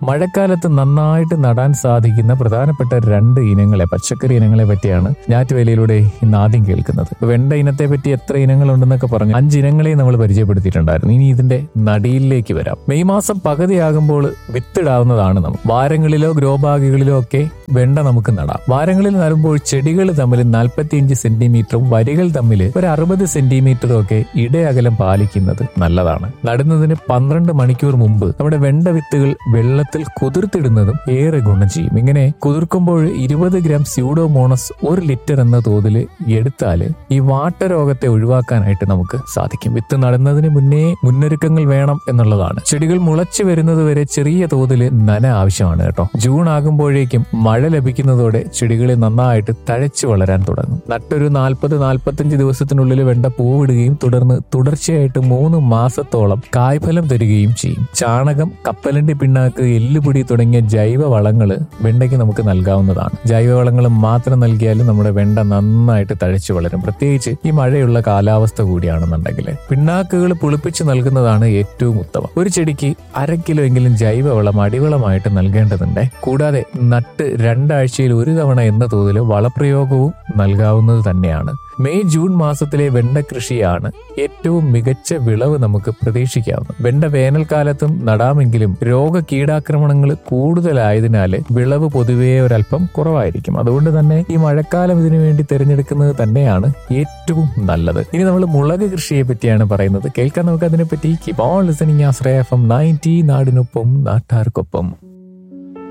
മഴക്കാലത്ത് നന്നായിട്ട് നടാൻ സാധിക്കുന്ന പ്രധാനപ്പെട്ട രണ്ട് ഇനങ്ങളെ പച്ചക്കറി ഇനങ്ങളെ പറ്റിയാണ് ഞാറ്റുവേലയിലൂടെ ഇന്ന് ആദ്യം കേൾക്കുന്നത് ഇപ്പൊ വെണ്ട ഇനത്തെ പറ്റി എത്ര ഇനങ്ങളുണ്ടെന്നൊക്കെ പറഞ്ഞു അഞ്ച് ഇനങ്ങളെ നമ്മൾ പരിചയപ്പെടുത്തിയിട്ടുണ്ടായിരുന്നു ഇനി ഇതിന്റെ നടിയിലേക്ക് വരാം മെയ് മാസം പകുതിയാകുമ്പോൾ വിത്തിടാവുന്നതാണ് നമുക്ക് വാരങ്ങളിലോ ഗ്രോ ബാഗുകളിലോ ഒക്കെ വെണ്ട നമുക്ക് നടാം വാരങ്ങളിൽ നടുമ്പോൾ ചെടികൾ തമ്മിൽ നാൽപ്പത്തിയഞ്ച് സെന്റിമീറ്ററും വരികൾ തമ്മിൽ ഒരു അറുപത് സെന്റിമീറ്ററും ഒക്കെ ഇടയകലം പാലിക്കുന്നത് നല്ലതാണ് നടുന്നതിന് പന്ത്രണ്ട് മണിക്കൂർ മുമ്പ് നമ്മുടെ വെണ്ട വിത്തുകൾ വെള്ളത്തിൽ കുതിർത്തിടുന്നതും ഏറെ ഗുണം ചെയ്യും ഇങ്ങനെ കുതിർക്കുമ്പോൾ ഇരുപത് ഗ്രാം സ്യൂഡോമോണസ് ഒരു ലിറ്റർ എന്ന തോതിൽ എടുത്താൽ ഈ വാട്ടരോഗത്തെ ഒഴിവാക്കാനായിട്ട് നമുക്ക് സാധിക്കും വിത്ത് നടുന്നതിന് മുന്നേ മുന്നൊരുക്കങ്ങൾ വേണം എന്നുള്ളതാണ് ചെടികൾ മുളച്ചു വരുന്നത് വരെ ചെറിയ തോതിൽ നന ആവശ്യമാണ് കേട്ടോ ജൂൺ ആകുമ്പോഴേക്കും മഴ ലഭിക്കുന്നതോടെ ചെടികൾ നന്നായിട്ട് തഴച്ചു വളരാൻ തുടങ്ങും നട്ടൊരു നാൽപ്പത് നാൽപ്പത്തഞ്ച് ദിവസത്തിനുള്ളിൽ വെണ്ട പൂവിടുകയും തുടർന്ന് തുടർച്ചയായിട്ട് മൂന്ന് മാസത്തോളം കായ്ഫലം തരികയും ചെയ്യും ചാണകം കപ്പലണ്ടി പിണ്ണാക്ക് എല്ലുപൊടി തുടങ്ങിയ ജൈവ വളങ്ങള് വെണ്ടയ്ക്ക് നമുക്ക് നൽകാവുന്നതാണ് ജൈവ വളങ്ങൾ മാത്രം നൽകിയാലും നമ്മുടെ വെണ്ട നന്നായിട്ട് തഴച്ചു വളരും പ്രത്യേകിച്ച് ഈ മഴയുള്ള കാലാവസ്ഥ കൂടിയാണെന്നുണ്ടെങ്കിൽ പിണ്ണാക്കുകൾ പുളിപ്പിച്ച് നൽകുന്നതാണ് ഏറ്റവും ഉത്തമം ഒരു ചെടിക്ക് അര കിലോ എങ്കിലും ജൈവവളം അടിവളമായിട്ട് നൽകേണ്ടതുണ്ട് കൂടാതെ നട്ട് രണ്ടാഴ്ചയിൽ ഒരു തവണ എന്ന തോതിൽ വളപ്രയോഗവും നൽകാവുന്നത് തന്നെയാണ് മെയ് ജൂൺ മാസത്തിലെ വെണ്ട കൃഷിയാണ് ഏറ്റവും മികച്ച വിളവ് നമുക്ക് പ്രതീക്ഷിക്കാവുന്നത് വെണ്ട വേനൽക്കാലത്തും നടാമെങ്കിലും രോഗ കീടാക്രമണങ്ങൾ കൂടുതലായതിനാൽ വിളവ് പൊതുവേ ഒരല്പം കുറവായിരിക്കും അതുകൊണ്ട് തന്നെ ഈ മഴക്കാലം ഇതിനു വേണ്ടി തിരഞ്ഞെടുക്കുന്നത് തന്നെയാണ് ഏറ്റവും നല്ലത് ഇനി നമ്മൾ മുളക് കൃഷിയെ പറ്റിയാണ് പറയുന്നത് കേൾക്കാൻ നമുക്ക് അതിനെപ്പറ്റി keep on listening Ashraya F M ninety നാടിനൊപ്പം നാട്ടാർക്കൊപ്പം